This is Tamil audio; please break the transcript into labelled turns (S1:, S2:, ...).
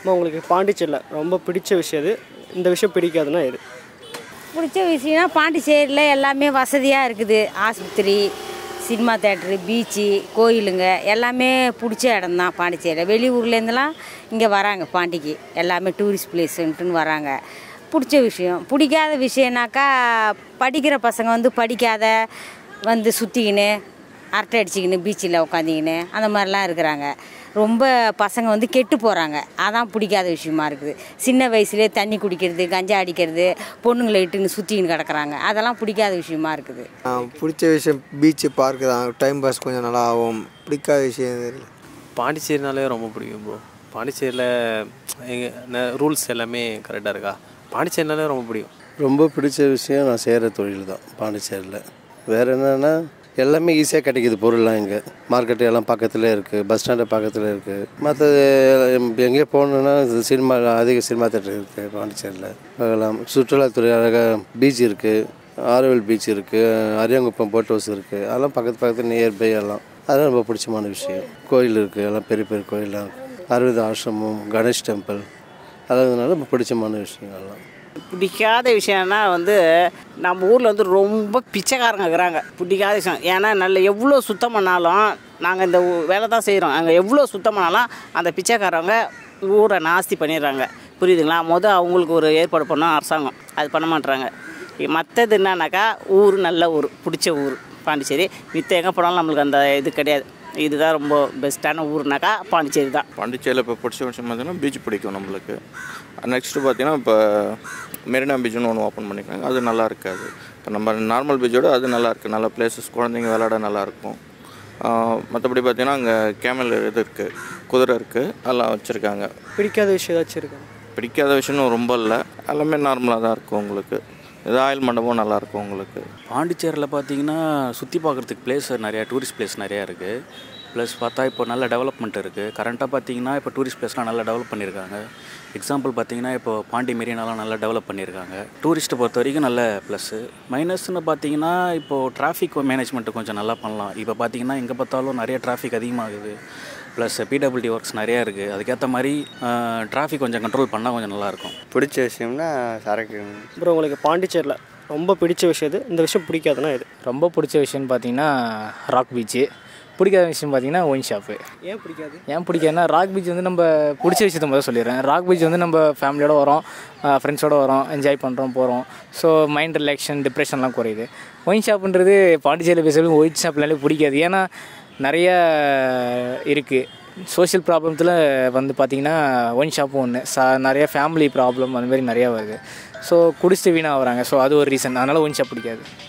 S1: அம்மா உங்களுக்கு பாண்டிச்சேரியில் ரொம்ப பிடிச்ச விஷயம் எது இந்த விஷயம் பிடிக்காதுன்னா எது
S2: பிடிச்ச விஷயம்னா பாண்டிச்சேரியில் எல்லாமே வசதியாக இருக்குது ஆஸ்பத்திரி சினிமா தேட்டரு பீச்சு கோயிலுங்க எல்லாமே பிடிச்ச இடம்தான் பாண்டிச்சேரி வெளியூர்லேருந்துலாம் இங்கே வராங்க பாண்டிக்கு எல்லாமே டூரிஸ்ட் பிளேஸுன்ட்டுன்னு வராங்க பிடிச்ச விஷயம் பிடிக்காத விஷயம்னாக்கா படிக்கிற பசங்க வந்து படிக்காத வந்து சுற்றிக்கின்னு அரட்டை அடிச்சிக்கின்னு பீச்சில் உட்காந்திக்கின்னு அந்த மாதிரிலாம் இருக்கிறாங்க ரொம்ப பசங்க வந்து கெட்டு போகிறாங்க அதான் பிடிக்காத விஷயமா இருக்குது சின்ன வயசுலேயே தண்ணி குடிக்கிறது கஞ்சா அடிக்கிறது பொண்ணுங்களை இட்டுன்னு சுற்றிக்கின்னு கிடக்குறாங்க அதெல்லாம் பிடிக்காத விஷயமா இருக்குது
S3: ஆ, பிடிச்ச விஷயம் பீச்சு பார்க்கு தான் டைம் பாஸ் கொஞ்சம் நல்லா ஆகும் பிடிக்காத விஷயம் எதுவும் இல்லை
S4: பாண்டிச்சேரினாலே ரொம்ப பிடிக்கும் ப்ரோ பாண்டிச்சேரியில் எங்கள் ரூல்ஸ் எல்லாமே கரெக்டாக இருக்கா பாண்டிச்சேரினாலே ரொம்ப பிடிக்கும்
S5: ரொம்ப பிடிச்ச விஷயம் நான் செய்கிற தொழில் தான் பாண்டிச்சேரியில் வேறு என்னென்னா எல்லாமே ஈஸியாக கிடைக்கிது பொருள்லாம் இங்கே மார்க்கெட்டு எல்லாம் பக்கத்துலேயே இருக்குது பஸ் ஸ்டாண்டு பக்கத்தில் இருக்குது மற்ற எங்கேயோ போகணுன்னா இது சினிமா அதிக சினிமா தேட்டர் இருக்குது பாண்டிச்சேரியில் பார்க்கலாம் சுற்றுலாத்துறை அழகாக பீச் இருக்குது ஆரோவில் பீச் இருக்குது அரியாங்குப்பம் போட் ஹவுஸ் இருக்குது அதெல்லாம் பக்கத்து பக்கத்து நியர்பை எல்லாம் அதெல்லாம் ரொம்ப பிடிச்சமான விஷயம் கோயில் இருக்குது எல்லாம் பெரிய பெரிய கோயிலெலாம் இருக்குது அரவிந்த் ஆசிரமம் கணேஷ் டெம்பிள் அதனால ரொம்ப பிடிச்சமான விஷயங்கள்லாம்
S6: பிடிக்காத விஷயம்னா வந்து நம்ம ஊரில் வந்து ரொம்ப பிச்சைக்காரங்க இருக்கிறாங்க பிடிக்காத விஷயம் ஏன்னா நல்ல எவ்வளோ சுத்தம் பண்ணாலும் நாங்கள் இந்த ஊ- வேலை தான் செய்கிறோம் அங்கே எவ்வளோ சுத்தம் பண்ணாலும் அந்த பிச்சைக்காரவங்க ஊரை நாஸ்தி பண்ணிடுறாங்க புரியுதுங்களா மொதல் அவங்களுக்கு ஒரு ஏற்பாடு பண்ணோம் அரசாங்கம் அது பண்ண மாட்றாங்க மற்றது என்னன்னாக்கா ஊர் நல்ல ஊர் பிடிச்ச ஊர் பாண்டிச்சேரி மித்த எங்கே போனாலும் நம்மளுக்கு அந்த இது கிடையாது இதுதான் ரொம்ப பெஸ்ட்டான ஊர்னாக்கா பாண்டிச்சேரி தான்
S7: பாண்டிச்சேரியில் இப்போ பிடிச்ச விஷயம் பார்த்தீங்கன்னா பீச் பிடிக்கும் நம்மளுக்கு நெக்ஸ்ட்டு பார்த்தீங்கன்னா இப்போ மெரினா பீச்னு ஒன்று ஓப்பன் பண்ணியிருக்காங்க அது நல்லா இருக்காது இப்போ நம்ம நார்மல் பீச்சோட அது நல்லா இருக்குது நல்ல பிளேசஸ் குழந்தைங்க விளையாட நல்லா இருக்கும் மற்றபடி பார்த்தீங்கன்னா அங்கே கேமல் இது இருக்குது குதிரை இருக்குது அதெல்லாம் வச்சுருக்காங்க
S1: பிடிக்காத விஷயம் ஏதாச்சும் இருக்கா
S7: பிடிக்காத விஷயம்னு ரொம்ப இல்லை எல்லாமே நார்மலாக தான் இருக்கும் உங்களுக்கு இது ஆயில் மண்டபம் நல்லா இருக்கும் உங்களுக்கு
S8: பாண்டிச்சேரியில் பார்த்தீங்கன்னா சுற்றி பார்க்குறதுக்கு பிளேஸ் நிறையா டூரிஸ்ட் பிளேஸ் நிறையா இருக்குது ப்ளஸ் பார்த்தா இப்போ நல்ல டெவலப்மெண்ட் இருக்குது கரண்ட்டாக பார்த்தீங்கன்னா இப்போ டூரிஸ்ட் பிளேஸ்லாம் நல்லா டெவலப் பண்ணியிருக்காங்க எக்ஸாம்பிள் பார்த்தீங்கன்னா இப்போ பாண்டி மெரினாலாம் நல்லா டெவலப் பண்ணியிருக்காங்க டூரிஸ்ட்டை பொறுத்த வரைக்கும் நல்ல ப்ளஸ்ஸு மைனஸ்னு பார்த்தீங்கன்னா இப்போது டிராஃபிக் மேனேஜ்மெண்ட்டு கொஞ்சம் நல்லா பண்ணலாம் இப்போ பார்த்தீங்கன்னா எங்கே பார்த்தாலும் நிறைய டிராஃபிக் அதிகமாகுது ப்ளஸ் பிடபிள்யூடி ஒர்க்ஸ் நிறையா இருக்குது அதுக்கேற்ற மாதிரி டிராஃபிக் கொஞ்சம் கண்ட்ரோல் பண்ணால் கொஞ்சம் நல்லாயிருக்கும்
S3: பிடிச்ச விஷயம்னா சரக்கு
S1: அப்புறம் உங்களுக்கு பாண்டிச்சேரியில் ரொம்ப பிடிச்ச விஷயம் எது இந்த விஷயம் பிடிக்காதுன்னா எது
S9: ரொம்ப பிடிச்ச விஷயம்னு பார்த்தீங்கன்னா ராக் பீச்சு பிடிக்காத விஷயம் பார்த்தீங்கன்னா ஒயின் ஷாப்பு
S1: ஏன் பிடிக்காது
S9: ஏன் பிடிக்காதுன்னா ராக் பீச் வந்து நம்ம பிடிச்ச விஷயத்த முதல்ல சொல்லிடுறேன் ராக் பீச் வந்து நம்ம ஃபேமிலியோட வரோம் ஃப்ரெண்ட்ஸோட வரோம் என்ஜாய் பண்ணுறோம் போகிறோம் ஸோ மைண்ட் ரிலாக்ஷன் டிப்ரெஷன்லாம் குறையுது ஒயின் ஷாப்புன்றது பாண்டிச்சேரியில் பேசுறது ஒயின் ஷாப்னாலே பிடிக்காது ஏன்னா நிறைய இருக்குது சோஷியல் ப்ராப்ளத்தில் வந்து பார்த்திங்கன்னா ஒயின் ஷாப்பும் ஒன்று ச நிறைய ஃபேமிலி ப்ராப்ளம் அந்த மாதிரி நிறையா வருது ஸோ குடிச்சிட்டு வீணாக வராங்க ஸோ அது ஒரு ரீசன் அதனால் ஒயின் ஷாப் பிடிக்காது